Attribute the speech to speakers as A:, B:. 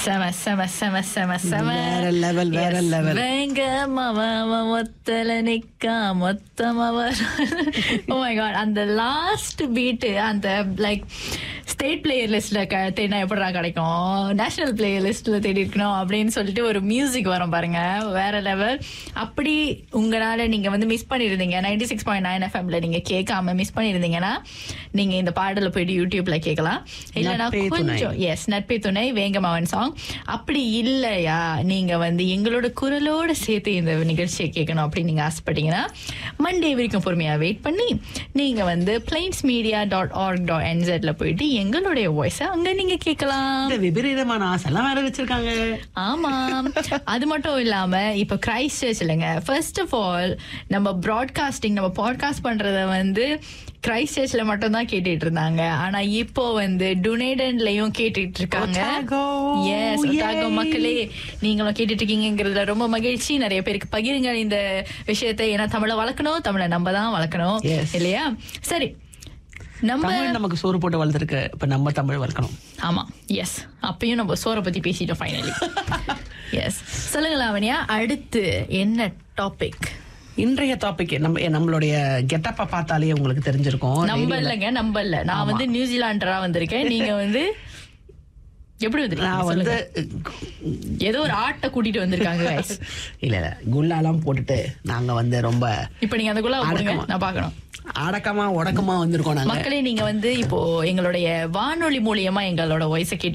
A: செம செம செம செம செம
B: வேற level, வேற
A: Yes.
B: level.
A: வேங்க மவ மொத்தல நிக்கா மொத்தமவ ஓ மை காட் அந்த லாஸ்ட் பீட் அந்த லைக் ஸ்டேட் பிளேயர் லிஸ்ட்ல தேடினா எப்படா கிடைக்கும் நேஷனல் பிளேயர் லிஸ்ட்ல தேடி இருக்கணும் அப்படின்னு சொல்லிட்டு ஒரு மியூசிக் வரும் பாருங்க வேற லெவல் அப்படி உங்களால நீங்க வந்து மிஸ் பண்ணிருந்தீங்க நைன்டி சிக்ஸ் பாயிண்ட் நைன் எஃப்எம்ல நீங்க கேட்காம மிஸ் பண்ணிருந்தீங்கன்னா நீங்க இந்த பாடல போயிட்டு யூடியூப்ல கேட்கலாம் இல்லைன்னா
B: நட்பே துணை.
A: கொஞ்சம் எஸ் நட்பே துணை வேங்கமாவன் சாங் அப்படி இல்லையா நீங்க வந்து எங்களோட குரலோட சேர்த்து இந்த நிகழ்ச்சியை கேட்கணும் அப்படின்னு நீங்க ஆசைப்பட்டீங்கன்னா மண்டே வரைக்கும் பொறுமையா வெயிட் பண்ணி நீங்க வந்து plains media dot org dot என்ஜெட்ல போயிட்டு எங்களுடைய வாய்ஸை அங்க நீங்க கேட்கலாம்
B: இந்த விபரீதமான ஆசைலாம் வேற வச்சிருக்காங்க
A: ஆமா அது மட்டும் இல்லாம இப்ப கிரைஸ்ட் சர்ச் இல்லைங்க ஃபர்ஸ்ட் ஆஃப் ஆல் நம்ம ப்ராட்காஸ்டிங் நம்ம பாட்காஸ்ட் பண்றத வந்து கிரைஸ்ட் சர்ச்ல மட்டும் தான் கேட்டுட்டு இருந்தாங்க ஆனா இப்போ வந்து டுனேடன்லயும் கேட்டுட்டு இருக்காங்க
B: Otago.
A: S ஒட்டாகோ
B: Yay.
A: மக்களே நீங்களும் கேட்டுட்டு இருக்கீங்கிறதுல ரொம்ப மகிழ்ச்சி நிறைய பேருக்கு பகிருங்க இந்த விஷயத்தை ஏன்னா தமிழை வளர்க்கணும் தமிழை நம்ம தான் வளர்க்கணும்
B: Yes.
A: இல்லையா சரி நம்ம
B: தமிழ் நமக்கு சோறு போட்டு வளர்த்துருக்கு இப்ப நம்ம தமிழ் வளர்க்கணும்
A: ஆமா எஸ் அப்பயும் நம்ம சோறை பத்தி பேசிட்டோம் ஃபைனலி எஸ் சொல்லுங்க லாவண்யா அடுத்து என்ன டாபிக்
B: இன்றைய டாபிக் நம்ம நம்மளுடைய கெட்டப்ப பார்த்தாலே உங்களுக்கு தெரிஞ்சிருக்கும்
A: நம்ப
B: Daily-
A: இல்லைங்க நம்ப இல்ல நான் வந்து நியூசிலாண்டரா வந்திருக்கேன் நீங்க வந்து எப்படி
B: நான்
A: வந்திருக்கீங்க
B: வந்து
A: சொல்லுங்க. ஏதோ ஒரு ஆட்டை கூட்டிட்டு வந்திருக்காங்க guys.
B: இல்ல இல்ல குல்லாலாம் போட்டுட்டு நாங்க வந்து ரொம்ப
A: இப்ப நீங்க அந்த குழாவை போடுங்க
B: அடக்கமா.
A: நான் பார்க்கணும்
B: அடக்கமா உடக்கமா வந்திருக்கோம் நாங்க
A: மக்களே நீங்க வந்து இப்போ எங்களுடைய வானொலி மூலியமா எங்களோட வாய்ஸை கேட்டு